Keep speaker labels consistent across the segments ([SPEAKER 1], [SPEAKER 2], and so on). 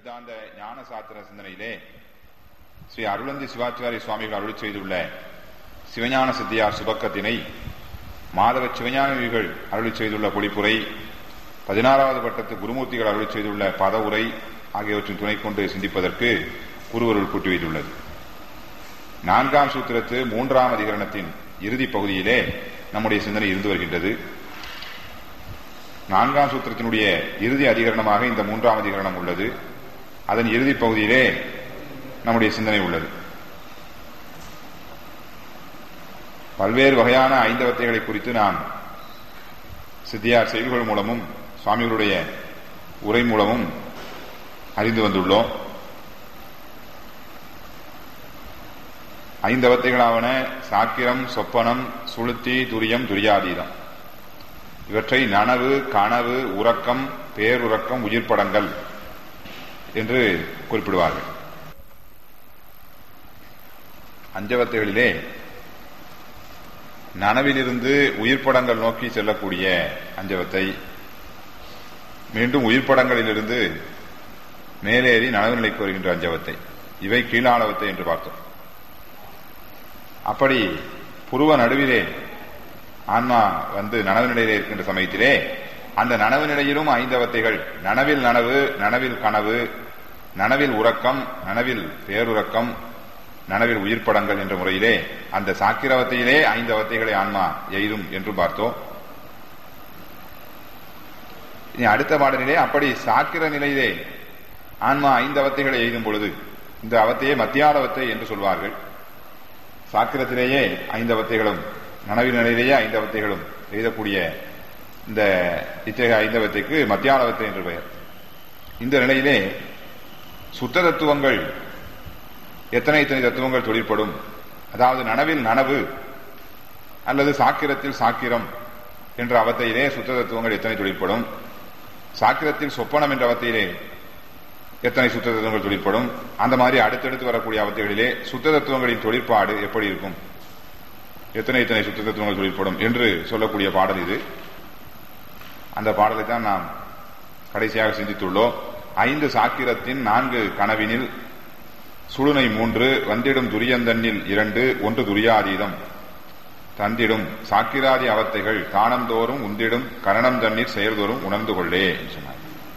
[SPEAKER 1] சித்தாந்த ஞான சாத்திர சிந்தனையிலே ஸ்ரீ அருளந்தி சிவாச்சாரிய சுவாமிகள் அருளி செய்துள்ள சிவஞான சித்தியார் சுபக்கத்தினை மாதவ சிவஞானிகள் அருளி செய்துள்ள பொழிப்புரை பதினாறாவது பட்டத்து குருமூர்த்திகள் அருளி செய்துள்ள பத உரை ஆகியவற்றின் துணை கொண்டு சிந்திப்பதற்கு குருவருள் கூட்டி வைத்துள்ளது நான்காம் சூத்திரத்து மூன்றாம் அதிகரணத்தின் இறுதி பகுதியிலே நம்முடைய சிந்தனை இருந்து வருகின்றது நான்காம் சூத்திரத்தினுடைய இறுதி அதிகரணமாக இந்த மூன்றாம் அதிகரணம் உள்ளது அதன் இறுதி பகுதியிலே நம்முடைய சிந்தனை உள்ளது பல்வேறு வகையான ஐந்தவத்தைகளை குறித்து நாம் சித்தியார் செய்திகள் மூலமும் சுவாமிகளுடைய உரை மூலமும் அறிந்து வந்துள்ளோம் ஐந்தவத்தைகளாவன சாக்கிரம் சொப்பனம் சுளுத்தி துரியம் துரியாதீதம் இவற்றை நனவு கனவு உறக்கம் பேருறக்கம் உயிர்ப்படங்கள் என்று குறிப்பிடுவார்கள் அஞ்சவத்தைகளிலே நனவிலிருந்து உயிர்ப்படங்கள் நோக்கி செல்லக்கூடிய அஞ்சவத்தை மீண்டும் உயிர்ப்படங்களிலிருந்து மேலேறி நனவு நிலைக்கு வருகின்ற அஞ்சவத்தை இவை கீழாளவத்தை என்று பார்த்தோம் அப்படி புருவ நடுவிலே ஆன்மா வந்து நனவு நிலையிலே இருக்கின்ற சமயத்திலே அந்த நனவு நிலையிலும் ஐந்தவத்தைகள் நனவில் நனவு நனவில் கனவு நனவில் உறக்கம் நனவில் பேருறக்கம் நனவில் உயிர்ப்படங்கள் என்ற முறையிலே அந்த சாக்கிரவத்தையிலே ஐந்து அவத்தைகளை ஆன்மா எய்தும் என்று பார்த்தோம் இனி அடுத்த பாடலிலே அப்படி சாக்கிர நிலையிலே ஆன்மா ஐந்து அவத்தைகளை எய்தும் பொழுது இந்த அவத்தையே மத்தியாலவத்தை என்று சொல்வார்கள் சாக்கிரத்திலேயே ஐந்து அவத்தைகளும் நனவின் நிலையிலேயே ஐந்து அவத்தைகளும் எய்தக்கூடிய இந்த இத்தகைய ஐந்தவத்தைக்கு மத்தியாலவத்தை என்று பெயர் இந்த நிலையிலே சுத்த தத்துவங்கள் எத்தனை எத்தனை தத்துவங்கள் தொழிற்படும் அதாவது நனவில் நனவு அல்லது சாக்கிரத்தில் சாக்கிரம் என்ற அவத்தையிலே சுத்த தத்துவங்கள் எத்தனை தொழிற்படும் சாக்கிரத்தில் சொப்பனம் என்ற அவத்தையிலே எத்தனை சுத்த தத்துவங்கள் தொழிற்படும் அந்த மாதிரி அடுத்தடுத்து வரக்கூடிய அவத்தைகளிலே சுத்த தத்துவங்களின் தொழிற்பாடு எப்படி இருக்கும் எத்தனை எத்தனை சுத்த தத்துவங்கள் தொழிற்படும் என்று சொல்லக்கூடிய பாடல் இது அந்த பாடலை தான் நாம் கடைசியாக சிந்தித்துள்ளோம் ஐந்து சாக்கிரத்தின் நான்கு கனவினில் சுழுனை மூன்று வந்திடும் துரியந்தண்ணில் இரண்டு ஒன்று துரியாதீதம் தந்திடும் சாக்கிராதி அவத்தைகள் தானந்தோறும் உந்திடும் கரணம் தண்ணீர் செயல்தோறும் உணர்ந்து கொள்ளே சொன்னார்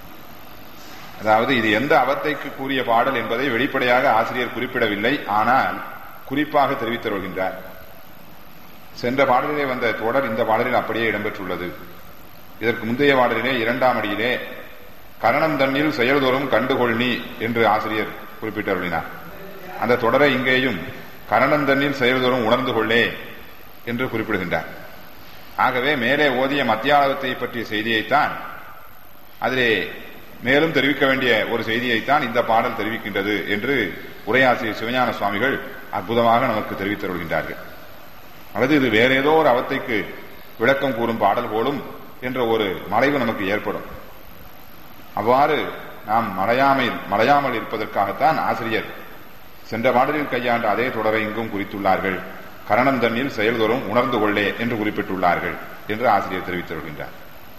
[SPEAKER 1] அதாவது இது எந்த அவத்தைக்கு கூறிய பாடல் என்பதை வெளிப்படையாக ஆசிரியர் குறிப்பிடவில்லை ஆனால் குறிப்பாக தெரிவித்து வருகின்றார் சென்ற பாடலிலே வந்த தொடர் இந்த பாடலில் அப்படியே இடம்பெற்றுள்ளது இதற்கு முந்தைய பாடலிலே இரண்டாம் அடியிலே கரணம் தண்ணில் செயல்தோறும் கண்டுகொள்னி என்று ஆசிரியர் குறிப்பிட்டருளினார் அந்த தொடரை இங்கேயும் கரணம் தண்ணில் செயல்தோறும் உணர்ந்து கொள்ளே என்று குறிப்பிடுகின்றார் ஆகவே மேலே ஓதிய மத்தியாளவத்தை பற்றிய செய்தியைத்தான் அதிலே மேலும் தெரிவிக்க வேண்டிய ஒரு செய்தியைத்தான் இந்த பாடல் தெரிவிக்கின்றது என்று உரையாசிரியர் சிவஞான சுவாமிகள் அற்புதமாக நமக்கு தெரிவித்தருள்கின்றார்கள் அல்லது இது வேற ஏதோ ஒரு அவத்தைக்கு விளக்கம் கூறும் பாடல் போலும் என்ற ஒரு மறைவு நமக்கு ஏற்படும் அவ்வாறு நாம் மறையாமல் மறையாமல் இருப்பதற்காகத்தான் ஆசிரியர் சென்ற பாடலில் கையாண்ட அதே தொடரை இங்கும் குறித்துள்ளார்கள் கரணம் தண்ணில் செயல்தோறும் உணர்ந்து கொள்ளே என்று குறிப்பிட்டுள்ளார்கள் என்று ஆசிரியர் தெரிவித்திருக்கின்றார்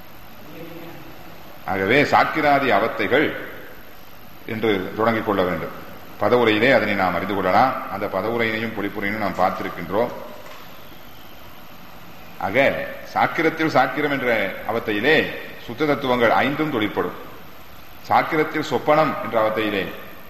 [SPEAKER 1] ஆகவே சாக்கிராதி அவத்தைகள் என்று தொடங்கிக் கொள்ள வேண்டும் பதவுரையிலே அதனை நாம் அறிந்து கொள்ளலாம் அந்த பதவுரையினையும் பொழிப்புரையினையும் நாம் பார்த்திருக்கின்றோம் ஆக சாக்கிரத்தில் சாக்கிரம் என்ற அவத்தையிலே சுத்த தத்துவங்கள் ஐந்தும் தொழிற்படும் சாக்கிரத்தில் சொப்பனம் என்ற அவத்தையிலே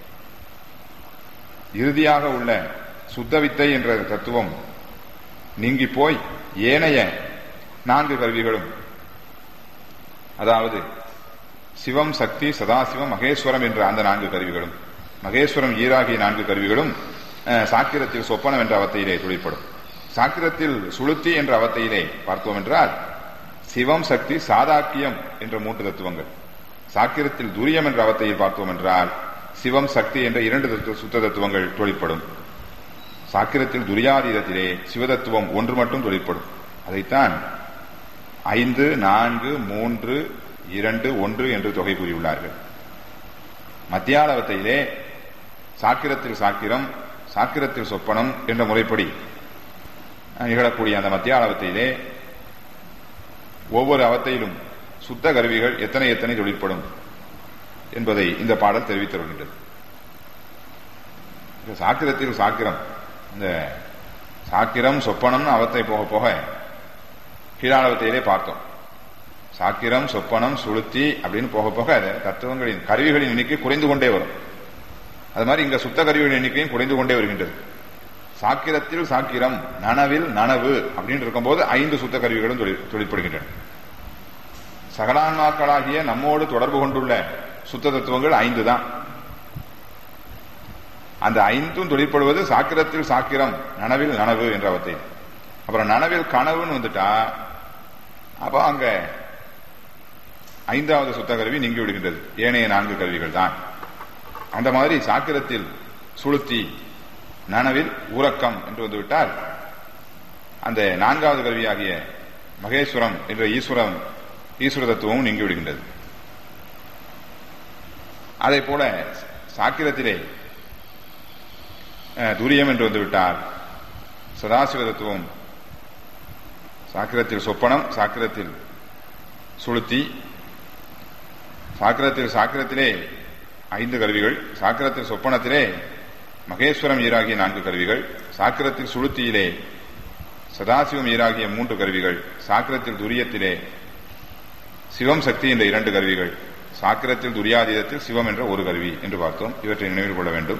[SPEAKER 1] இறுதியாக உள்ள சுத்தவித்தை என்ற தத்துவம் நீங்கி போய் ஏனைய நான்கு கருவிகளும் அதாவது சிவம் சக்தி சதாசிவம் மகேஸ்வரம் என்ற அந்த நான்கு கருவிகளும் மகேஸ்வரம் ஈராகிய நான்கு கருவிகளும் சாக்கிரத்தில் சொப்பனம் என்ற அவத்தையிலே தொழிற்படும் சாக்கிரத்தில் சுளுத்தி என்ற அவத்தையிலே பார்த்தோம் என்றால் சிவம் சக்தி சாதாக்கியம் என்ற மூன்று தத்துவங்கள் சாக்கிரத்தில் துரியம் என்ற அவத்தையில் பார்த்தோம் என்றால் சிவம் சக்தி என்ற இரண்டு சுத்த தத்துவங்கள் தொழிற்படும் சாக்கிரத்தில் துரியாதீதத்திலே சிவதத்துவம் ஒன்று மட்டும் தொழிற்படும் அதைத்தான் ஐந்து நான்கு மூன்று இரண்டு ஒன்று என்று தொகை கூறியுள்ளார்கள் மத்தியாலவத்தையிலே சாக்கிரத்தில் சாக்கிரம் சாக்கிரத்தில் சொப்பனம் என்ற முறைப்படி நிகழக்கூடிய அந்த மத்தியாலவத்தையிலே ஒவ்வொரு அவத்தையிலும் சுத்த கருவிகள் எத்தனை எத்தனை தொழிற்படும் என்பதை இந்த பாடல் தெரிவித்து வருகின்றது இந்த சாக்கிரத்தில் சாக்கிரம் இந்த சாக்கிரம் சொப்பனம்னு அவத்தை போக போக கீழாளவத்தையிலே பார்த்தோம் சாக்கிரம் சொப்பனம் சுளுத்தி அப்படின்னு போக போக அது தத்துவங்களின் கருவிகளின் எண்ணிக்கை குறைந்து கொண்டே வரும் அது மாதிரி இங்க சுத்த கருவிகளின் எண்ணிக்கையும் குறைந்து கொண்டே வருகின்றது சாக்கிரத்தில் சாக்கிரம் நனவில் நனவு அப்படின்னு இருக்கும்போது ஐந்து சுத்த கருவிகளும் தொழில் தொழிற்படுகின்றன சகலான்மாக்களாகிய நம்மோடு தொடர்பு கொண்டுள்ள சுத்த தத்துவங்கள் ஐந்து தான் அந்த ஐந்தும் தொழிற்படுவது சாக்கிரத்தில் சாக்கிரம் நனவில் நனவு என்ற அவத்தை அப்புறம் நனவில் கனவுன்னு வந்துட்டா அப்ப அங்க ஐந்தாவது சுத்த கருவி நீங்கி விடுகின்றது ஏனைய நான்கு கருவிகள் தான் அந்த மாதிரி சாக்கிரத்தில் சுளுத்தி நனவில் உறக்கம் என்று வந்துவிட்டால் அந்த நான்காவது கருவியாகிய மகேஸ்வரம் என்ற ஈஸ்வரம் ஈஸ்வர தத்துவமும் நீங்கி விடுகின்றது அதே போல சாக்கிரத்திலே துரியம் என்று வந்துவிட்டால் சதாசிவ தத்துவம் சாக்கிரத்தில் சொப்பனம் சாக்கிரத்தில் சுளுத்தி சாக்கிரத்தில் சாக்கிரத்திலே ஐந்து கருவிகள் சாக்கிரத்தில் சொப்பனத்திலே மகேஸ்வரம் ஈராகிய நான்கு கருவிகள் சாக்கிரத்தில் சுளுத்தியிலே சதாசிவம் ஈராகிய மூன்று கருவிகள் சாக்கிரத்தில் துரியத்திலே சிவம் சக்தி என்ற இரண்டு கருவிகள் சாக்கிரத்தில் துரியாதீதத்தில் சிவம் என்ற ஒரு கருவி என்று பார்த்தோம் இவற்றை நினைவில் கொள்ள வேண்டும்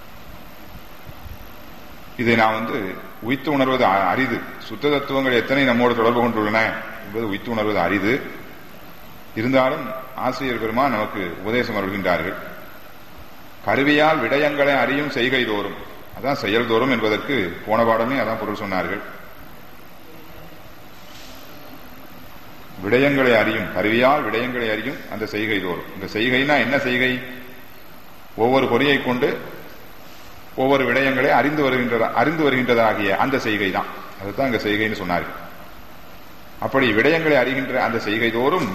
[SPEAKER 1] இதை நான் வந்து உய்த்து உணர்வது அரிது சுத்த தத்துவங்கள் எத்தனை நம்மோடு தொடர்பு கொண்டுள்ளன என்பது உய்த்து உணர்வது அரிது இருந்தாலும் ஆசிரியர் பெருமா நமக்கு உபதேசம் அருள்கின்றார்கள் கருவியால் விடயங்களை அறியும் செய்கை தோறும் அதான் செயல் தோறும் என்பதற்கு போன பாடமே அதான் பொருள் சொன்னார்கள் விடயங்களை அறியும் கருவியால் விடயங்களை அறியும் அந்த செய்கை தோறும் இந்த செய்கைனா என்ன செய்கை ஒவ்வொரு பொறியை கொண்டு ஒவ்வொரு விடயங்களை அறிந்து வருகின்றதா அறிந்து வருகின்றதாகிய அந்த செய்கை தான் அதுதான் அங்க செய்கைன்னு சொன்னார்கள் அப்படி விடயங்களை அறிகின்ற அந்த செய்கை தோறும்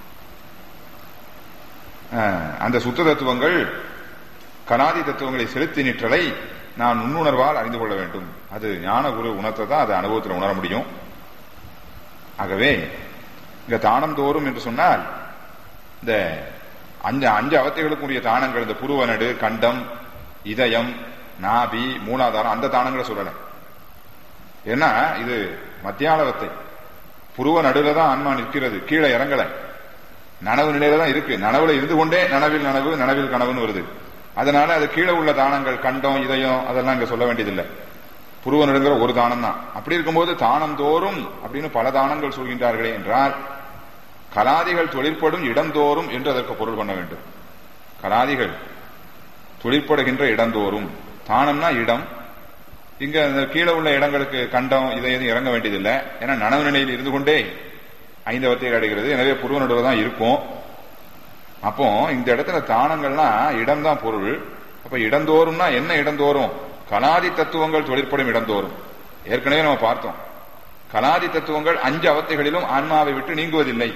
[SPEAKER 1] அந்த சுத்த தத்துவங்கள் கனாதி தத்துவங்களை செலுத்தி நிற்றலை நான் நுண்ணுணர்வால் அறிந்து கொள்ள வேண்டும் அது ஞான குரு உணர்த்தை தான் அது அனுபவத்தில் உணர முடியும் ஆகவே இங்க தானம் தோறும் என்று சொன்னால் இந்த அஞ்சு அஞ்சு அவத்தைகளுக்குரிய தானங்கள் இந்த புருவனடு கண்டம் இதயம் நாபி மூலாதாரம் அந்த தானங்களை சொல்லல ஏன்னா இது மத்தியாளவத்தை புருவ நடுல தான் ஆன்மா நிற்கிறது கீழே இறங்கல நனவு நிலையில தான் இருக்கு நனவுல இருந்து கொண்டே நனவில் நனவு நனவில் கனவுன்னு வருது அதனால அது கீழே உள்ள தானங்கள் கண்டம் இதயம் அதெல்லாம் இங்க சொல்ல வேண்டியதில்லை புருவ நடுங்கிற ஒரு தானம் தான் அப்படி இருக்கும்போது தானம் தோறும் அப்படின்னு பல தானங்கள் சொல்கின்றார்களே என்றால் கலாதிகள் தொழிற்படும் இடந்தோறும் என்று அதற்கு பொருள் பண்ண வேண்டும் கலாதிகள் தொழிற்படுகின்ற இடந்தோறும் தானம்னா இடம் இங்க கீழே உள்ள இடங்களுக்கு கண்டம் இதை எதுவும் இறங்க வேண்டியதில்லை ஏன்னா நனவு நிலையில் இருந்து கொண்டே ஐந்தவத்தை அடைகிறது எனவே புருவ நடுவு தான் இருக்கும் அப்போ இந்த இடத்துல தானங்கள்னா இடம் தான் பொருள் அப்ப இடந்தோறும்னா என்ன இடந்தோறும் கலாதி தத்துவங்கள் தொழிற்படும் இடந்தோறும் ஏற்கனவே நம்ம பார்த்தோம் கலாதி தத்துவங்கள் அஞ்சு அவத்தைகளிலும் ஆன்மாவை விட்டு நீங்குவதில்லை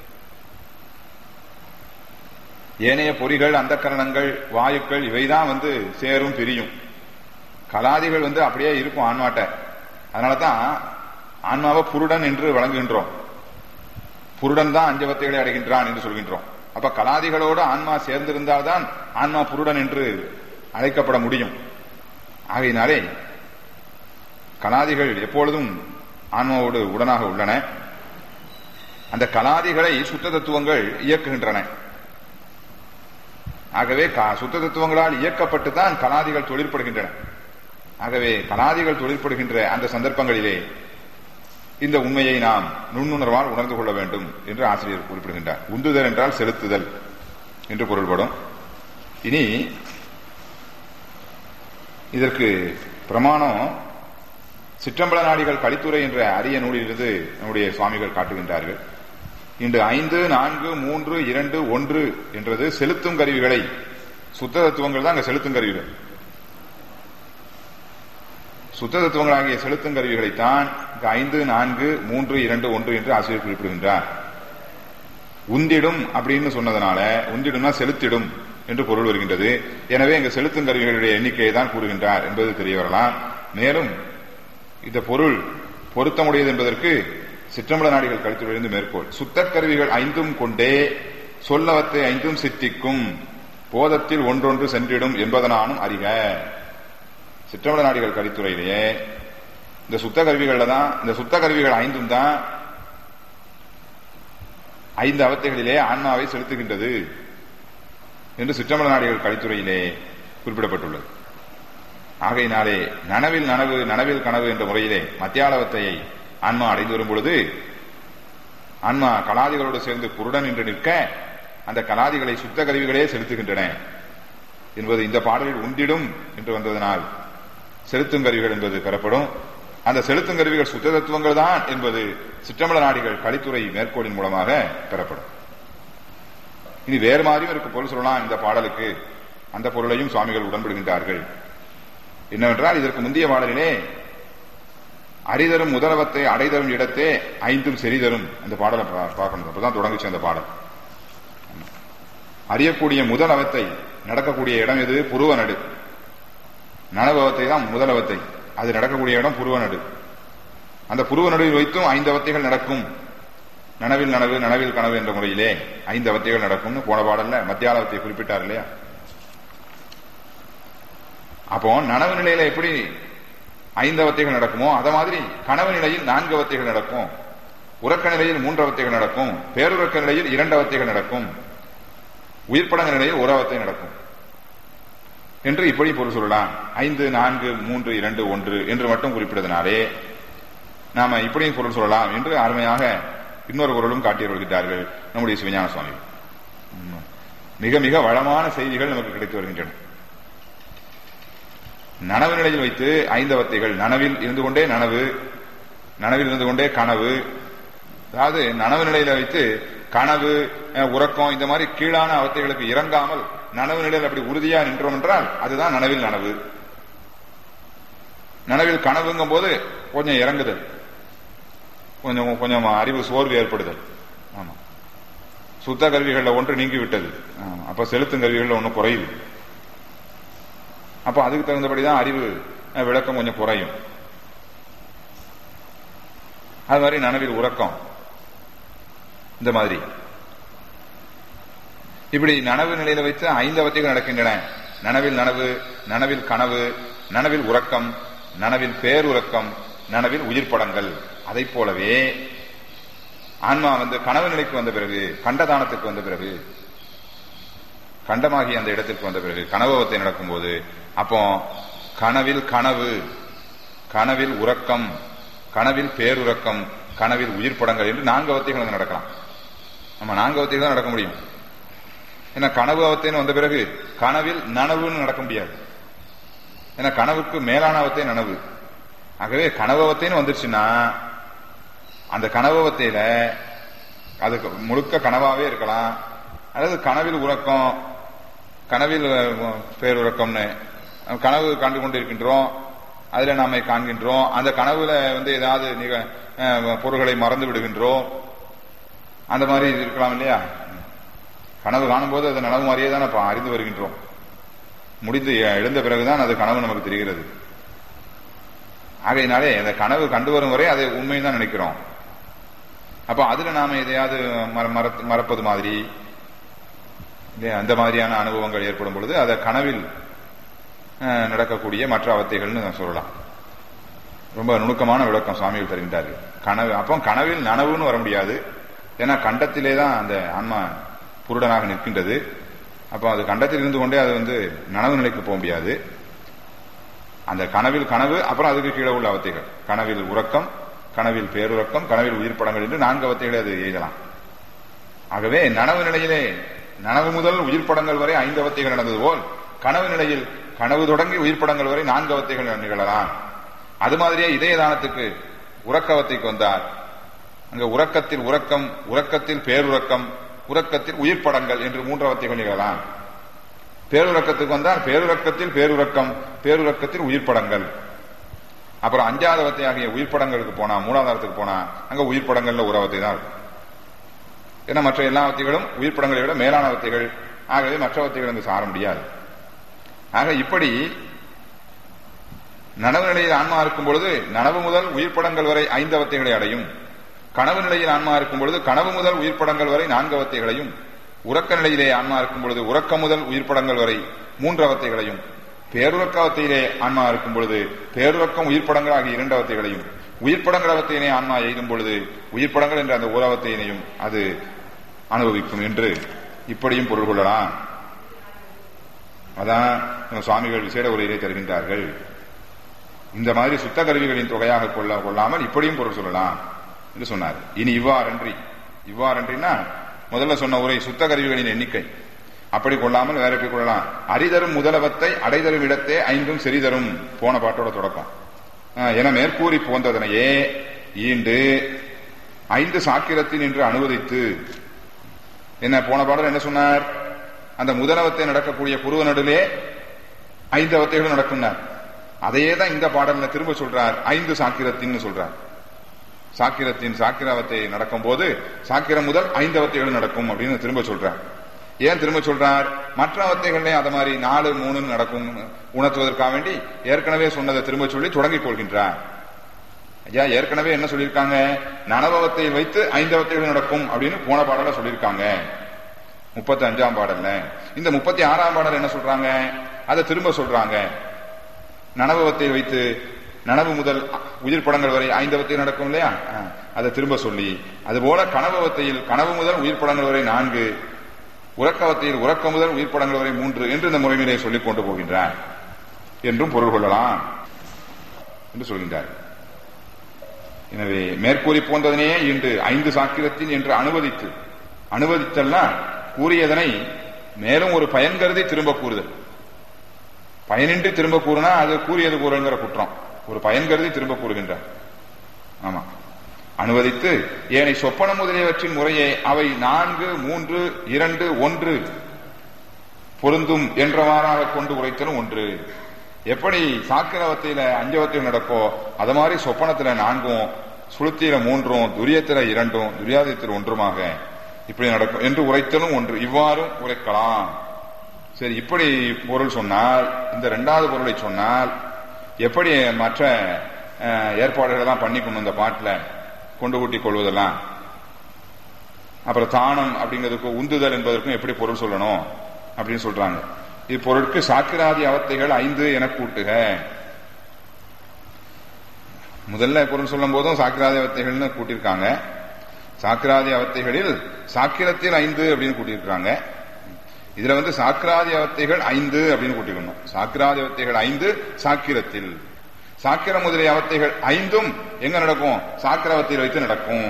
[SPEAKER 1] ஏனைய பொறிகள் அந்த கரணங்கள் வாயுக்கள் இவைதான் வந்து சேரும் பிரியும் கலாதிகள் வந்து அப்படியே இருக்கும் ஆன்மாட்ட அதனாலதான் ஆன்மாவை புருடன் என்று வழங்குகின்றோம் புருடன் தான் அஞ்சவத்தைகளை அடைகின்றான் என்று சொல்கின்றோம் அப்ப கலாதிகளோடு ஆன்மா சேர்ந்திருந்தால்தான் ஆன்மா புருடன் என்று அழைக்கப்பட முடியும் ஆகையினாலே கலாதிகள் எப்பொழுதும் ஆன்மாவோடு உடனாக உள்ளன அந்த கலாதிகளை சுத்த தத்துவங்கள் இயக்குகின்றன ஆகவே சுத்த தத்துவங்களால் இயக்கப்பட்டு தான் கலாதிகள் தொழிற்படுகின்றன ஆகவே கலாதிகள் தொழிற்படுகின்ற அந்த சந்தர்ப்பங்களிலே இந்த உண்மையை நாம் நுண்ணுணர்வால் உணர்ந்து கொள்ள வேண்டும் என்று ஆசிரியர் குறிப்பிடுகின்றார் உந்துதல் என்றால் செலுத்துதல் என்று பொருள்படும் இனி இதற்கு பிரமாணம் சிற்றம்பல நாடிகள் கலித்துறை என்ற அரிய நூலிலிருந்து நம்முடைய சுவாமிகள் காட்டுகின்றார்கள் இன்று ஐந்து நான்கு மூன்று இரண்டு ஒன்று என்றது செலுத்தும் கருவிகளை சுத்த தத்துவங்கள் தான் அங்க செலுத்தும் கருவிகள் சுத்த தத்துவங்களாகிய செலுத்தும் கருவிகளைத்தான் ஐந்து நான்கு மூன்று இரண்டு ஒன்று என்று ஆசிரியர் குறிப்பிடுகின்றார் உந்திடும் அப்படின்னு சொன்னதனால உந்திடும்னா செலுத்திடும் என்று பொருள் வருகின்றது எனவே இங்கு செலுத்தும் கருவிகளுடைய எண்ணிக்கையை தான் கூறுகின்றார் என்பது தெரிய வரலாம் மேலும் இந்த பொருள் பொருத்தமுடையது என்பதற்கு சிற்றம்பல நாடிகள் கருத்திலிருந்து மேற்கோள் சுத்த கருவிகள் ஐந்தும் கொண்டே சொல்லவத்தை ஐந்தும் சித்திக்கும் போதத்தில் ஒன்றொன்று சென்றிடும் என்பதனானும் அறிக சிற்றம்பல நாடிகள் கலித்துறையிலேயே இந்த சுத்த கருவிகள்ல தான் இந்த சுத்த கருவிகள் ஐந்தும் தான் ஐந்து அவத்தைகளிலே ஆன்மாவை செலுத்துகின்றது என்று சிற்றம்பல நாடிகள் கலித்துறையிலே குறிப்பிடப்பட்டுள்ளது ஆகையினாலே நனவில் நனவு நனவில் கனவு என்ற முறையிலே மத்தியாலவத்தையை ஆன்மா அடைந்து வரும் பொழுது ஆன்மா கலாதிகளோடு சேர்ந்து குருடன் என்று நிற்க அந்த கலாதிகளை சுத்த கருவிகளே செலுத்துகின்றன என்பது இந்த பாடலில் உண்டிடும் என்று வந்ததனால் செலுத்தும் கருவிகள் என்பது பெறப்படும் அந்த செலுத்தும் கருவிகள் சுத்த தத்துவங்கள் தான் என்பது சிற்றம்பல நாடிகள் கலித்துறை மேற்கோளின் மூலமாக பெறப்படும் இனி வேறு மாதிரியும் இருக்கு பொருள் சொல்லலாம் இந்த பாடலுக்கு அந்த பொருளையும் சுவாமிகள் உடன்படுகின்றார்கள் என்னவென்றால் இதற்கு முந்தைய பாடலிலே அரிதரும் முதலவத்தை அடைதரும் இடத்தே ஐந்தும் செறிதரும் அந்த பாடலை பார்க்கணும் அப்பதான் தொடங்குச்சு அந்த பாடல் அறியக்கூடிய முதலவத்தை நடக்கக்கூடிய இடம் எது புருவ நடு நனவத்தை தான் முதலவத்தை அது நடக்கக்கூடிய இடம் புருவ நடு அந்த புருவ நடுவில் வைத்தும் ஐந்து அவத்தைகள் நடக்கும் நனவில் நனவு நனவில் கனவு என்ற முறையிலே ஐந்து அவத்தைகள் நடக்கும்னு போன பாடல்ல மத்தியாலவத்தை குறிப்பிட்டார் இல்லையா அப்போ நனவு நிலையில எப்படி ஐந்து அவத்தைகள் நடக்குமோ அத மாதிரி கனவு நிலையில் நான்கு அவத்தைகள் நடக்கும் உறக்க நிலையில் மூன்று அவத்தைகள் நடக்கும் பேருறக்க நிலையில் இரண்டு அவத்தைகள் நடக்கும் உயிர்ப்படங்க நிலையில் ஒரு அவத்தை நடக்கும் என்று இப்படி பொருள் சொல்லலாம் ஐந்து நான்கு மூன்று இரண்டு ஒன்று என்று மட்டும் குறிப்பிட்டதனாலே நாம இப்படியும் பொருள் சொல்லலாம் என்று அருமையாக இன்னொரு பொருளும் காட்டி வருகிறார்கள் நம்முடைய சிவஞான சுவாமி மிக மிக வளமான செய்திகள் நமக்கு கிடைத்து வருகின்றன நனவு நிலையில் வைத்து ஐந்தவத்தைகள் நனவில் இருந்து கொண்டே நனவு நனவில் இருந்து கொண்டே கனவு அதாவது நனவு நிலையில வைத்து கனவு உறக்கம் இந்த மாதிரி கீழான அவத்தைகளுக்கு இறங்காமல் நனவு நிலையில் அப்படி உறுதியா நின்றோம் என்றால் அதுதான் நனவில் நனவு நனவில் கனவுங்கும் போது கொஞ்சம் இறங்குதல் கொஞ்சம் கொஞ்சம் அறிவு சோர்வு ஏற்படுதல் ஆமா சுத்த கருவிகள்ல ஒன்று நீங்கி விட்டது அப்ப செலுத்தும் கருவிகள்ல ஒன்று குறையுது அப்ப அதுக்கு தகுந்தபடிதான் அறிவு விளக்கம் கொஞ்சம் குறையும் அது மாதிரி நனவில் உறக்கம் இந்த மாதிரி இப்படி நனவு நிலையில வைத்து ஐந்து அவத்தைகள் நடக்கின்றன நனவில் நனவு நனவில் கனவு நனவில் உறக்கம் நனவில் பேருறக்கம் நனவில் உயிர் படங்கள் அதை போலவே ஆன்மா வந்து கனவு நிலைக்கு வந்த பிறகு கண்டதானத்துக்கு வந்த பிறகு கண்டமாகி அந்த இடத்திற்கு வந்த பிறகு கனவத்தை நடக்கும்போது அப்போ கனவில் கனவு கனவில் உறக்கம் கனவில் பேருறக்கம் கனவில் உயிர் படங்கள் என்று நான்கு அவத்தைகள் அங்கு நடக்கலாம் நம்ம நான்கு அவத்தைகள் தான் நடக்க முடியும் ஏன்னா கனவு அவத்தைன்னு வந்த பிறகு கனவில் நனவுன்னு நடக்க முடியாது ஏன்னா கனவுக்கு மேலான அவத்தை நனவு ஆகவே கனவத்தைன்னு வந்துருச்சுன்னா அந்த கனவத்தையில அது முழுக்க கனவாவே இருக்கலாம் அல்லது கனவில் உறக்கம் கனவில் பேருறக்கம்னு கனவு கண்டு கொண்டு இருக்கின்றோம் அதுல நாம காண்கின்றோம் அந்த கனவுல வந்து ஏதாவது நிக பொருள்களை மறந்து விடுகின்றோம் அந்த மாதிரி இருக்கலாம் இல்லையா கனவு காணும்போது அது நனவு மாதிரியே தான் அப்ப அறிந்து வருகின்றோம் முடிந்து எழுந்த பிறகுதான் அது கனவு நமக்கு தெரிகிறது ஆகையினாலே அந்த கனவு கண்டு வரும் வரை அதை உண்மையும் தான் நினைக்கிறோம் அப்ப அதுல நாம எதையாவது மறப்பது மாதிரி அந்த மாதிரியான அனுபவங்கள் ஏற்படும் பொழுது அதை கனவில் நடக்கக்கூடிய மற்ற அவத்தைகள்னு சொல்லலாம் ரொம்ப நுணுக்கமான விளக்கம் சுவாமிகள் தருகின்றார்கள் கனவு அப்போ கனவில் நனவுன்னு வர முடியாது ஏன்னா கண்டத்திலே தான் அந்த ஆன்மா புருடனாக நிற்கின்றது அப்போ அது கண்டத்தில் இருந்து கொண்டே அது வந்து நனவு நிலைக்கு போக முடியாது அந்த கனவில் கனவு அப்புறம் அதுக்கு கீழே உள்ள அவத்தைகள் கனவில் உறக்கம் கனவில் பேருறக்கம் கனவில் உயிர் படங்கள் என்று நான்கு அவத்தைகளை அது எழுதலாம் ஆகவே நனவு நிலையிலே நனவு முதல் உயிர் படங்கள் வரை ஐந்து அவத்தைகள் நடந்தது போல் கனவு நிலையில் கனவு தொடங்கி உயிர் படங்கள் வரை நான்கு அவத்தைகள் நிகழலாம் அது மாதிரியே இதயதானத்துக்கு உறக்கவத்தைக்கு வந்தார் அங்க உறக்கத்தில் உறக்கம் உறக்கத்தில் பேருறக்கம் உறக்கத்தில் உயிர் படங்கள் என்று மூன்று அவத்தைகள் நிகழலாம் பேருறக்கத்துக்கு வந்தால் பேருறக்கத்தில் பேருறக்கம் பேருறக்கத்தில் உயிர் படங்கள் அப்புறம் அஞ்சாவது ஆகிய உயிர் படங்களுக்கு போனா மூலாதாரத்துக்கு போனா அங்க உயிர் படங்கள்ல ஒரு அவத்தை தான் இருக்கும் ஏன்னா மற்ற எல்லா அவத்தைகளும் உயிர் படங்களை விட மேலான அவத்தைகள் ஆகவே மற்ற அவத்தைகள் அங்கு சார முடியாது ஆக இப்படி நனவு நிலையில் ஆன்மா இருக்கும் பொழுது நனவு முதல் உயிர் படங்கள் வரை ஐந்து அவத்தைகளை அடையும் கனவு நிலையில் ஆன்மா இருக்கும் பொழுது கனவு முதல் உயிர் படங்கள் வரை நான்கு அவத்தைகளையும் உறக்க நிலையிலே ஆன்மா இருக்கும் பொழுது உறக்கம் முதல் உயிர்ப்படங்கள் வரை மூன்று அவத்தைகளையும் பேருறக்க அவத்தையிலே ஆன்மா இருக்கும் பொழுது பேருறக்கம் உயிர்ப்படங்கள் ஆகிய இரண்டு அவத்தைகளையும் உயிர்ப்படங்கள் அவத்தையினை ஆன்மா எய்தும் பொழுது உயிர்ப்படங்கள் என்ற அந்த ஓரவத்தையினையும் அது அனுபவிக்கும் என்று இப்படியும் பொருள் கொள்ளலாம் அதான் நம்ம சுவாமிகள் விசேட உரையிலே தருகின்றார்கள் இந்த மாதிரி சுத்த கருவிகளின் தொகையாக கொள்ள கொள்ளாமல் இப்படியும் பொருள் சொல்லலாம் என்று சொன்னார் இனி இவ்வாறன்றி இவ்வாறன்றினா முதல்ல சொன்ன உரை சுத்த கருவிகளின் எண்ணிக்கை அப்படி கொள்ளாமல் வேற எப்படி கொள்ளலாம் அரிதரும் முதலவத்தை அடைதரும் இடத்தே ஐந்தும் செறிதரும் போன பாட்டோட தொடக்கம் ஆஹ், என மேற்கூறி போன்றதனையே ஈண்டு ஐந்து சாக்கிரத்தின் என்று அனுவதித்து என்ன போன பாடல் என்ன சொன்னார் அந்த முதலவத்தை நடக்கக்கூடிய புருவ நடுலே ஐந்து அவத்தைகளும் நடக்கும்னார் அதையே தான் இந்த பாடல்ல திரும்ப சொல்றார் ஐந்து சாக்கிரத்தின்னு சொல்றார் சாக்கிரத்தின் சாக்கிரவத்தை நடக்கும் போது சாக்கிரம் முதல் ஐந்து அவத்தைகள் நடக்கும் அப்படின்னு திரும்ப சொல்றார் ஏன் திரும்ப சொல்றார் மற்ற அவத்தைகள்லயும் அத மாதிரி நாலு மூணு நடக்கும் உணர்த்துவதற்காக வேண்டி ஏற்கனவே சொன்னதை திரும்ப சொல்லி தொடங்கிக் கொள்கின்றார் ஐயா ஏற்கனவே என்ன சொல்லியிருக்காங்க நனவத்தை வைத்து ஐந்தவத்தைகள் நடக்கும் அப்படின்னு போன பாடல சொல்லியிருக்காங்க முப்பத்தி அஞ்சாம் பாடல்ல இந்த முப்பத்தி ஆறாம் பாடல் என்ன சொல்றாங்க அதை திரும்ப சொல்றாங்க நனவத்தை வைத்து நனவு முதல் உயிர் படங்கள் வரை ஐந்தவத்தை நடக்கும் இல்லையா ஆ, அதை திரும்ப சொல்லி அதுபோல கனவவத்தையில் கனவு முதல் உயிர் படங்கள் வரை நான்கு உறக்கவத்தையில் உறக்க முதல் உயிர் படங்கள் வரை மூன்று என்று இந்த முறைமையிலே சொல்லிக் கொண்டு போகின்றார் என்றும் பொருள் கொள்ளலாம் என்று சொல்கின்றார் எனவே மேற்கூறி போன்றதனே இன்று ஐந்து சாக்கிரத்தின் என்று அனுமதித்து அனுமதித்தல்னா கூறியதனை மேலும் ஒரு பயன் கருதி திரும்ப கூறுதல் பயனின்றி திரும்ப கூறுனா அது கூறியது கூறுங்கிற குற்றம் ஒரு பயன் கருதி திரும்ப கூறுகின்றார் ஆமா அனுமதித்து ஏனை சொப்பனம் முதலியவற்றின் முறையே அவை நான்கு மூன்று இரண்டு ஒன்று பொருந்தும் என்றவாறாக கொண்டு உரைத்தலும் ஒன்று எப்படி சாக்கிரவத்தையில அஞ்சவத்தையும் நடக்கோ அது மாதிரி சொப்பனத்துல நான்கும் சுளுத்தியில மூன்றும் துரியத்தில இரண்டும் துரியாதத்தில் ஒன்றுமாக இப்படி நடக்கும் என்று உரைத்தலும் ஒன்று இவ்வாறும் உரைக்கலாம் சரி இப்படி பொருள் சொன்னால் இந்த இரண்டாவது பொருளை சொன்னால் எப்படி மற்ற அஹ், ஏற்பாடுகள் எல்லாம் பண்ணிக்கணும் இந்த பாட்டுல கொண்டு கூட்டிக் கொள்வதெல்லாம் அப்புறம் தானம் அப்படிங்கிறதுக்கு உந்துதல் என்பதற்கும் எப்படி பொருள் சொல்லணும் அப்படின்னு சொல்றாங்க இப்பொருட்கு சாக்கிராதி அவத்தைகள் ஐந்து என கூட்டுக முதல்ல பொருள் சொல்லும் போதும் சாக்கிராதி அவத்தைகள்னு கூட்டியிருக்காங்க சாக்கிராதி அவத்தைகளில் சாக்கிரத்தில் ஐந்து அப்படின்னு கூட்டியிருக்காங்க இதுல வந்து சாக்கிராதி அவத்தைகள் ஐந்து அப்படின்னு கூட்டிக்கணும் சாக்கிராதி அவத்தைகள் ஐந்து சாக்கிரத்தில் சாக்கிர முதலிய அவத்தைகள் ஐந்தும் எங்க நடக்கும் சாக்கிரவத்தில் வைத்து நடக்கும்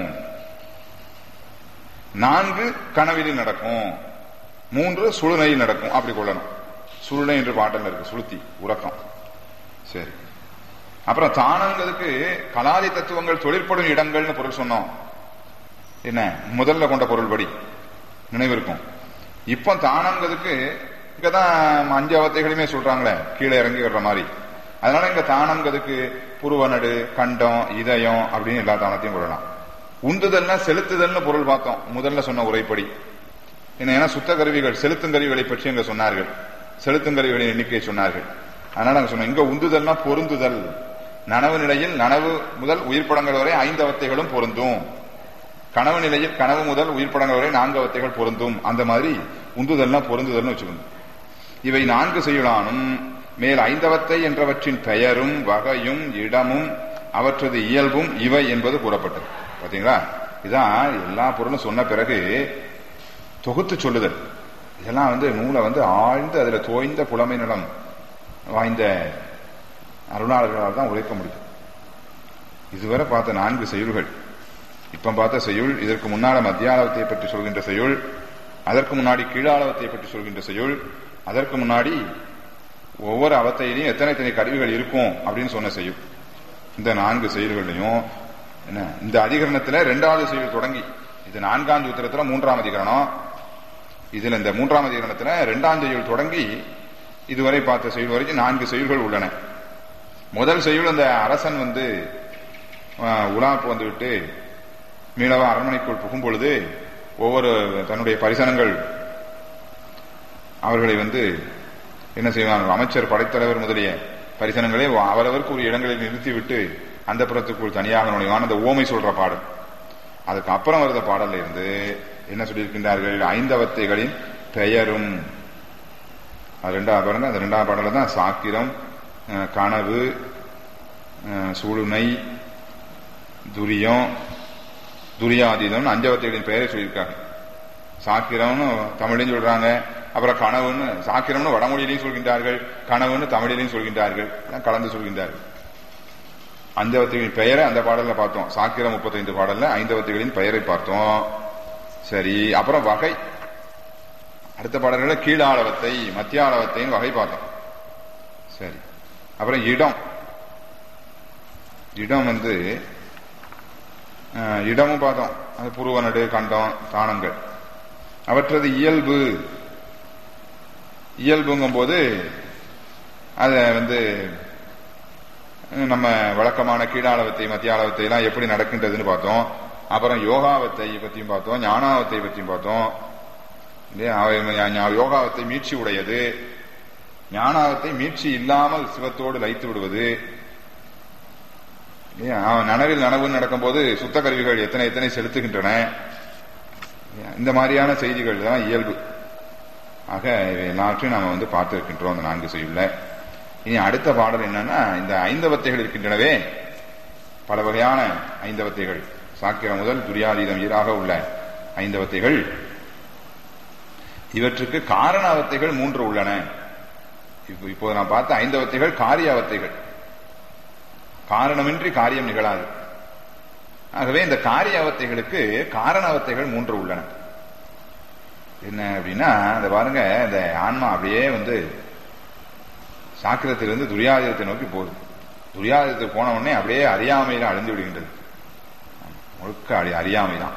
[SPEAKER 1] நான்கு கனவிலில் நடக்கும் மூன்று சுழுனையில் நடக்கும் அப்படி கொள்ளணும் சுழுனை என்று பாட்டல் இருக்கு சுளுத்தி உறக்கம் சரி அப்புறம் தானங்கிறதுக்கு கலாதி தத்துவங்கள் தொழிற்படும் இடங்கள்னு பொருள் சொன்னோம் என்ன முதல்ல கொண்ட பொருள்படி நினைவு இருக்கும் இப்போ தானங்கிறதுக்கு இங்கதான் அஞ்சு அவத்தைகளுமே சொல்றாங்களே கீழே இறங்கி வர்ற மாதிரி அதனால இங்க தானங்கிறதுக்கு புருவநடு கண்டம் இதயம் அப்படின்னு எல்லா தானத்தையும் கொள்ளலாம் உந்துதல்னா செலுத்துதல்னு பொருள் பார்த்தோம் முதல்ல சொன்ன உரைப்படி என்ன ஏன்னா சுத்த கருவிகள் செலுத்தும் கருவிகளை பற்றி இங்க சொன்னார்கள் செலுத்தும் கருவிகளின் எண்ணிக்கை சொன்னார்கள் அதனால அங்க சொன்னோம் இங்க உந்துதல்னா பொருந்துதல் நனவு நிலையில் நனவு முதல் உயிர்ப்படங்கள் வரை ஐந்து அவத்தைகளும் பொருந்தும் கனவு நிலையில் கனவு முதல் உயிர்ப்படங்கள் வரை நான்கு அவத்தைகள் பொருந்தும் அந்த மாதிரி உந்துதல்னா பொருந்துதல்னு வச்சுக்கணும் இவை நான்கு செய்யலானும் மேல் ஐந்தவத்தை என்றவற்றின் பெயரும் வகையும் இடமும் அவற்றது இயல்பும் இவை என்பது கூறப்பட்டது பாத்தீங்களா இதான் எல்லா பொருளும் சொன்ன பிறகு தொகுத்து சொல்லுதல் இதெல்லாம் வந்து நூலை வந்து ஆழ்ந்து அதுல தோய்ந்த புலமை நலம் வாய்ந்த அருளாளர்களால் தான் உழைக்க முடியும் இதுவரை பார்த்த நான்கு செய்யுள்கள் இப்ப பார்த்த செய்யுள் இதற்கு முன்னால மத்தியாலவத்தை பற்றி சொல்கின்ற செய்யுள் அதற்கு முன்னாடி கீழாளவத்தை பற்றி சொல்கின்ற செய்யுள் அதற்கு முன்னாடி ஒவ்வொரு அவத்தையிலையும் எத்தனை எத்தனை கருவிகள் இருக்கும் அப்படின்னு சொன்ன செய்யுள் இந்த நான்கு செயல்களையும் என்ன இந்த அதிகரணத்துல ரெண்டாவது செயல் தொடங்கி இது நான்காம் சூத்திரத்துல மூன்றாம் அதிகரணம் இதுல இந்த மூன்றாம் அதிகரணத்துல ரெண்டாம் செயல் தொடங்கி இதுவரை பார்த்த செயல் வரைக்கும் நான்கு செயல்கள் உள்ளன முதல் செயல் அந்த அரசன் வந்து ஆஹ், உலாப்பு வந்துவிட்டு மீளவா அரண்மனைக்குள் புகும் பொழுது ஒவ்வொரு தன்னுடைய பரிசனங்கள் அவர்களை வந்து என்ன செய்வாங்க அமைச்சர் படைத்தலைவர் முதலிய பரிசனங்களை அவரவருக்கு ஒரு இடங்களில் நிறுத்திவிட்டு அந்த புறத்துக்குள் தனியாக நுழைவான் அந்த ஓமை சொல்ற பாடல் அதுக்கு அப்புறம் வருத பாடல்ல இருந்து என்ன சொல்லியிருக்கின்றார்கள் ஐந்தவத்தைகளின் பெயரும் அது ரெண்டாவது பாருங்க அந்த ரெண்டாவது பாடல தான் சாக்கிரம் அஹ், கனவு அஹ், சூளுனை துரியம் துரியாதீதம் அஞ்சவத்தைகளின் பெயரை சொல்லியிருக்காங்க சாக்கிரம்னு தமிழையும் சொல்றாங்க அப்புறம் கனவுன்னு சாக்கிரம்னு வடமொழியிலையும் சொல்கின்றார்கள் கனவுன்னு தமிழிலையும் சொல்கின்றார்கள் எல்லாம் கலந்து சொல்கின்றார்கள் அஞ்சவத்தைகளின் பெயரை அந்த பாடல்ல பார்த்தோம் சாக்கிரம் முப்பத்தைந்து பாடல்ல ஐந்தவத்தைகளின் பெயரை பார்த்தோம் சரி அப்புறம் வகை அடுத்த பாடல்கள கீழாளவத்தை மத்தியாளவத்தைன்னு வகை பார்த்தோம் சரி அப்புறம் இடம் இடம் வந்து அஹ், இடமும் பார்த்தோம் அது புருவனடு கண்டம் தானங்கள் அவற்றது இயல்பு இயல்புங்கும் போது அத வந்து அஹ், நம்ம வழக்கமான கீழாளவத்தை மத்தியாளவத்தை எல்லாம் எப்படி நடக்கின்றதுன்னு பார்த்தோம் அப்புறம் யோகாவத்தை பத்தியும் பார்த்தோம் ஞானாவத்தை பத்தியும் பார்த்தோம் இல்லையா? அவை ஞா- யோகாவத்தை மீட்சி உடையது ஞானாவத்தை மீட்சி இல்லாமல் சிவத்தோடு லயித்து விடுவது இல்லையா? அவன் நனவில் நனவு நடக்கும்போது சுத்த கருவிகள் எத்தனை எத்தனை செலுத்துகின்றன இல்லையா? இந்த மாதிரியான செய்திகள் தான் இயல்பு ஆக இவை எல்லாவற்றையும் நாம வந்து பார்த்திருக்கின்றோம் அந்த நான்கு செய்யுள்ள இனி அடுத்த பாடல் என்னன்னா இந்த ஐந்தவத்தைகள் இருக்கின்றனவே பல வகையான ஐந்தவத்தைகள் சாக்கிரம் முதல் துரியாதீதம் ஈராக உள்ள ஐந்தவத்தைகள் இவற்றுக்கு காரணாவத்தைகள் மூன்று உள்ளன இப்போ இப்போது நான் பார்த்த ஐந்தவத்தைகள் காரியாவத்தைகள் காரணமின்றி காரியம் நிகழாது ஆகவே இந்த காரியாவத்தைகளுக்கு காரணாவத்தைகள் மூன்று உள்ளன என்ன அப்படின்னா அந்த பாருங்க இந்த ஆன்மா அப்படியே வந்து சாக்கிரத்திலிருந்து துரியாதீதத்தை நோக்கி போகுது துரியாதீதத்துக்கு போன உடனே அப்படியே அறியாமையில அழிந்து விடுகின்றது முழுக்க அறி- அறியாமை தான்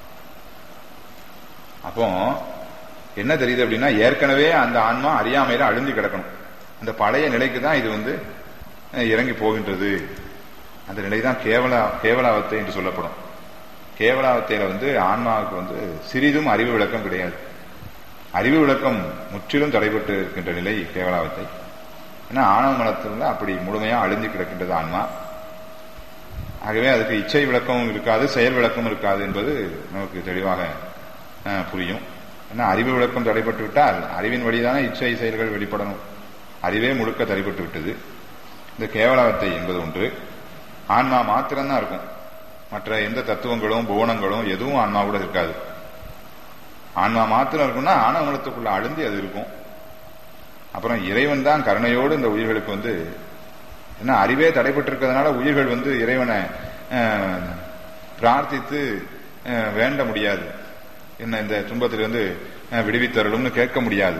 [SPEAKER 1] அப்போ என்ன தெரியுது அப்படின்னா ஏற்கனவே அந்த ஆன்மா அறியாமையில அழிந்து கிடக்கணும் அந்த பழைய நிலைக்கு தான் இது வந்து அஹ், இறங்கி போகின்றது அந்த நிலை தான் கேவலா கேவலாவத்தை என்று சொல்லப்படும் கேவலாவத்தையில வந்து ஆன்மாவுக்கு வந்து சிறிதும் அறிவு விளக்கம் கிடையாது அறிவு விளக்கம் முற்றிலும் தடைபட்டு இருக்கின்ற நிலை கேவலாவத்தை ஏன்னா ஆணவ மலத்துல அப்படி முழுமையா அழிஞ்சு கிடக்கின்றது ஆன்மா ஆகவே அதுக்கு இச்சை விளக்கமும் இருக்காது செயல் விளக்கமும் இருக்காது என்பது நமக்கு தெளிவாக அஹ், புரியும் ஏன்னா அறிவு விளக்கம் தடைபட்டு விட்டால் அறிவின் வழிதானே இச்சை செயல்கள் வெளிப்படணும் அறிவே முழுக்க தடைபட்டு விட்டது இந்த கேவலாவத்தை என்பது ஒன்று ஆன்மா மாத்திரம்தான் இருக்கும் மற்ற எந்த தத்துவங்களும் புவனங்களும் எதுவும் ஆன்மாவோட இருக்காது ஆன்மா மாத்திரம் இருக்கும்னா ஆணவமலத்துக்குள்ள அழுந்தி அது இருக்கும் அப்புறம் இறைவன் தான் கருணையோடு இந்த உயிர்களுக்கு வந்து என்ன அறிவே தடைபட்டு இருக்கிறதுனால உயிர்கள் வந்து இறைவனை அஹ், பிரார்த்தித்து அஹ், வேண்ட முடியாது என்ன இந்த துன்பத்திலிருந்து அஹ், விடுவித்தருளும்னு கேட்க முடியாது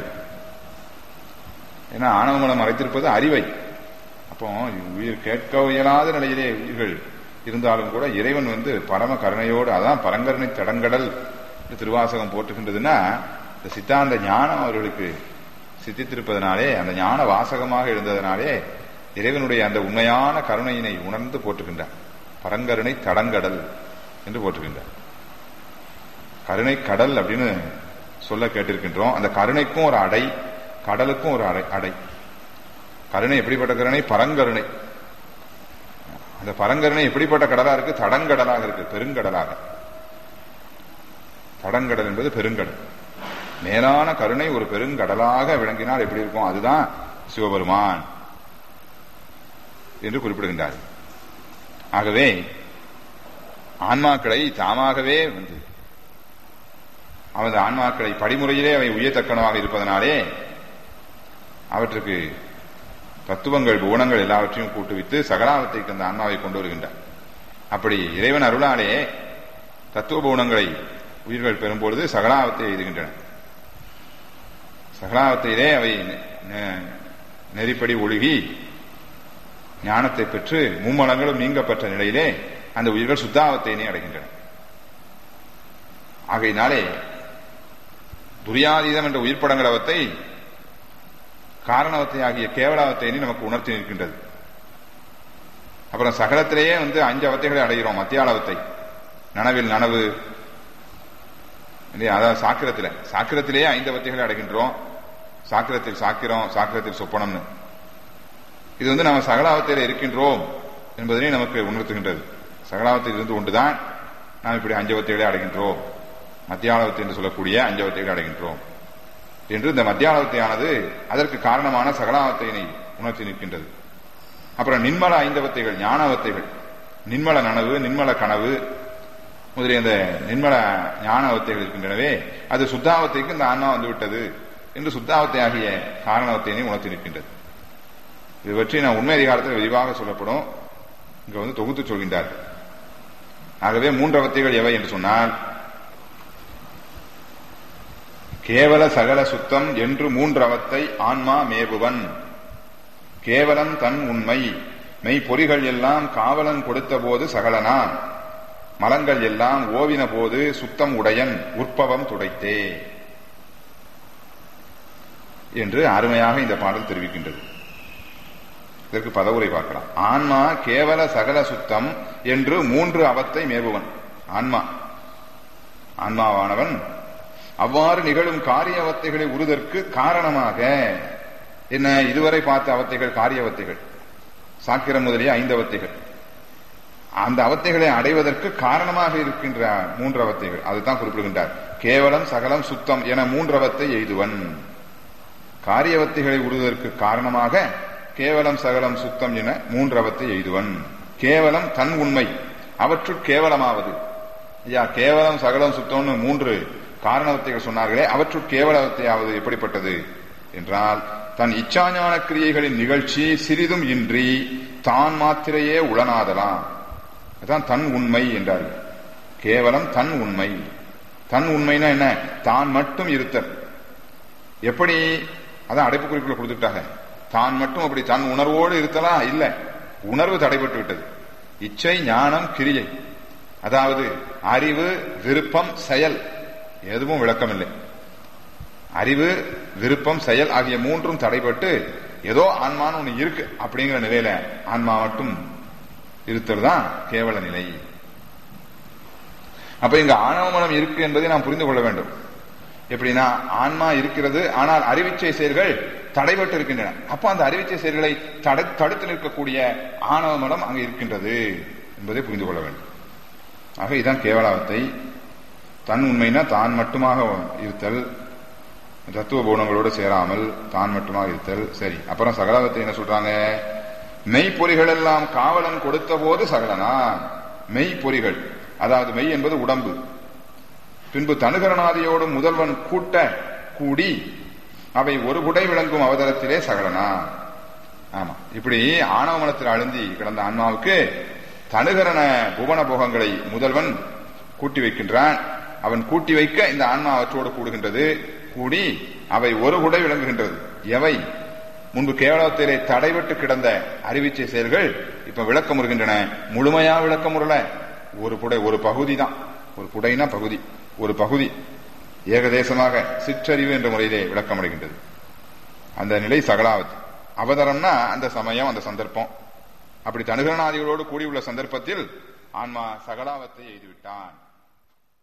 [SPEAKER 1] ஏன்னா ஆணவமலம் மறைத்திருப்பது அறிவை அப்போ உயிர் கேட்க இயலாத நிலையிலே உயிர்கள் இருந்தாலும் கூட இறைவன் வந்து பரம கருணையோடு அதான் பரங்கருணை தடங்கடல் என்று திருவாசகம் போட்டுகின்றதுன்னா இந்த சித்தாந்த ஞானம் அவர்களுக்கு சித்தித்திருப்பதனாலே அந்த ஞான வாசகமாக இருந்ததனாலே இறைவனுடைய அந்த உண்மையான கருணையினை உணர்ந்து போட்டுகின்றார் பரங்கருணை தடங்கடல் என்று போட்டுகின்றார் கருணை கடல் அப்படின்னு சொல்ல கேட்டிருக்கின்றோம் அந்த கருணைக்கும் ஒரு அடை கடலுக்கும் ஒரு அடை அடை கருணை எப்படிப்பட்ட கருணை பரங்கருணை அந்த பரங்கருணை எப்படிப்பட்ட கடலா இருக்கு தடங்கடலாக இருக்கு பெருங்கடலாக தடங்கடல் என்பது பெருங்கடல் மேலான கருணை ஒரு பெருங்கடலாக விளங்கினால் எப்படி இருக்கும் அதுதான் சிவபெருமான் என்று குறிப்பிடுகின்றார் ஆகவே ஆன்மாக்களை தாமாகவே வந்து அவரது ஆன்மாக்களை படிமுறையிலே அவை உயர்த்தக்கனமாக இருப்பதனாலே அவற்றுக்கு தத்துவங்கள் குணங்கள் எல்லாவற்றையும் கூட்டுவித்து சகலாவத்தைக்கு அந்த ஆன்மாவை கொண்டு வருகின்றார் அப்படி இறைவன் அருளாலே தத்துவ குணங்களை உயிர்கள் பெறும்பொழுது சகலாவத்தை எழுதுகின்றன சகலாவத்தையிலே அவை நெ- நெ- நெறிப்படி ஒழுகி ஞானத்தை பெற்று மும்மலங்களும் நீங்க பெற்ற நிலையிலே அந்த உயிர்கள் சுத்தாவத்தையினை அடைகின்றன ஆகையினாலே துரியாதீதம் என்ற உயிர்ப்படங்கள் அவத்தை காரணவத்தை ஆகிய கேவலாவத்தை நமக்கு உணர்த்தி நிற்கின்றது அப்புறம் சகலத்திலேயே வந்து அஞ்சு அவத்தைகளை அடைகிறோம் மத்தியாளவத்தை நனவில் நனவு இல்லையா அதாவது சாக்கிரத்தில் சாக்கிரத்திலேயே ஐந்து அவத்தைகளை அடைகின்றோம் சாக்கிரத்தில் சாக்கிரம் சாக்கிரத்தில் சொப்பனம்னு இது வந்து நம்ம சகலாவத்தையில் இருக்கின்றோம் என்பதனை நமக்கு உணர்த்துகின்றது சகலாவத்தில் இருந்து கொண்டுதான் நாம் இப்படி அஞ்சவத்தைகளை அடைகின்றோம் மத்தியாளவத்தை என்று சொல்லக்கூடிய அஞ்சவத்தைகள் அடைகின்றோம் என்று இந்த மத்தியாளவத்தையானது அதற்கு காரணமான சகலாவத்தையினை உணர்த்தி நிற்கின்றது அப்புறம் நின்மல ஐந்தவத்தைகள் ஞானவத்தைகள் நின்மல நனவு நின்மல கனவு முதலிய இந்த நின்மல ஞானவத்தைகள் இருக்கின்றனவே அது சுத்தாவத்தைக்கு இந்த ஆன்மா வந்து விட்டது என்று சுத்தாவத்தை ஆகிய காரணவத்தையினை உணர்த்தி நிற்கின்றது இது பற்றி நான் உண்மை அதிகாரத்தில் விரிவாக சொல்லப்படும் இங்க வந்து தொகுத்து சொல்கின்றார் ஆகவே மூன்றவத்தைகள் எவை என்று சொன்னால் கேவல சகல சுத்தம் என்று மூன்றவத்தை ஆன்மா மேவுவன் கேவலம் தன் உண்மை மெய் பொறிகள் எல்லாம் காவலன் கொடுத்த போது சகலனான் மலங்கள் எல்லாம் ஓவின போது சுத்தம் உடையன் உற்பவம் துடைத்தே என்று அருமையாக இந்த பாடல் தெரிவிக்கின்றது இதற்கு பதவுரை பார்க்கலாம் ஆன்மா கேவல சகல சுத்தம் என்று மூன்று அவத்தை மேவுவன் ஆன்மா ஆன்மாவானவன் அவ்வாறு நிகழும் காரிய அவத்தைகளை உறுதற்கு காரணமாக என்ன இதுவரை பார்த்த அவத்தைகள் காரிய அவத்தைகள் சாக்கிரம் முதலிய ஐந்து அவத்தைகள் அந்த அவத்தைகளை அடைவதற்கு காரணமாக இருக்கின்ற மூன்று அவத்தைகள் அதுதான் குறிப்பிடுகின்றார் கேவலம் சகலம் சுத்தம் என மூன்றவத்தை எய்துவன் காரியவத்தைகளை உறுவதற்கு காரணமாக கேவலம் சகலம் சுத்தம் என மூன்றவத்தை எய்துவன் கேவலம் தன் உண்மை அவற்றுள் கேவலமாவது ஐயா கேவலம் சகலம் சுத்தம்னு மூன்று காரணவத்தைகள் சொன்னார்களே அவற்றுள் கேவலவத்தையாவது எப்படிப்பட்டது என்றால் தன் இச்சாஞான கிரியைகளின் நிகழ்ச்சி சிறிதும் இன்றி தான் மாத்திரையே உளனாதலாம் அதான் தன் உண்மை என்றார்கள் கேவலம் தன் உண்மை தன் உண்மைனா என்ன தான் மட்டும் இருத்தல் எப்படி அதான் அடைப்பு குறிப்பில் கொடுத்துட்டாங்க தான் மட்டும் அப்படி தன் உணர்வோடு இருத்தலா இல்ல உணர்வு தடைபட்டு விட்டது இச்சை ஞானம் கிரியை அதாவது அறிவு விருப்பம் செயல் எதுவும் விளக்கம் இல்லை அறிவு விருப்பம் செயல் ஆகிய மூன்றும் தடைபட்டு ஏதோ ஆன்மான்னு ஒண்ணு இருக்கு அப்படிங்கிற நிலையில ஆன்மா மட்டும் இருத்தல் தான் கேவல நிலை அப்ப இங்க ஆணவ மனம் இருக்கு என்பதை நாம் புரிந்து கொள்ள வேண்டும் எப்படின்னா ஆன்மா இருக்கிறது ஆனால் அறிவிச்சை செயல்கள் தடைபட்டு இருக்கின்றன அப்ப அந்த அறிவிச்சை செயல்களை தடை தடுத்து நிற்கக்கூடிய ஆணவ மனம் அங்கு இருக்கின்றது என்பதை புரிந்து கொள்ள வேண்டும் ஆக இதுதான் கேவலாவத்தை தன் உண்மைனா தான் மட்டுமாக இருத்தல் தத்துவ குணங்களோடு சேராமல் தான் மட்டுமாக இருத்தல் சரி அப்புறம் சகலாவத்தை என்ன சொல்றாங்க மெய்ப்பொறிகள் எல்லாம் காவலன் கொடுத்த போது சகலனா மெய்ப்பொறிகள் அதாவது மெய் என்பது உடம்பு பின்பு தனுகரணாதியோடு முதல்வன் கூட்ட கூடி அவை ஒரு குடை விளங்கும் அவதரத்திலே சகலனா ஆமா இப்படி ஆணவ மனத்தில் அழுந்தி கிடந்த ஆன்மாவுக்கு தனுகரண புவன போகங்களை முதல்வன் கூட்டி வைக்கின்றான் அவன் கூட்டி வைக்க இந்த ஆன்மா அவற்றோடு கூடுகின்றது கூடி அவை ஒரு குடை விளங்குகின்றது எவை முன்பு கேவலத்திலே தடைபட்டு கிடந்த அறிவிச்சை செயல்கள் இப்ப விளக்கம் வருகின்றன முழுமையா விளக்கம் வரல ஒரு புடை ஒரு பகுதி தான் ஒரு புடைனா பகுதி ஒரு பகுதி ஏகதேசமாக சிற்றறிவு என்ற முறையிலே விளக்கம் அடைகின்றது அந்த நிலை சகலாவத் அவதரம்னா அந்த சமயம் அந்த சந்தர்ப்பம் அப்படி தனுகரணாதிகளோடு கூடியுள்ள சந்தர்ப்பத்தில் ஆன்மா சகலாவத்தை எய்துவிட்டான்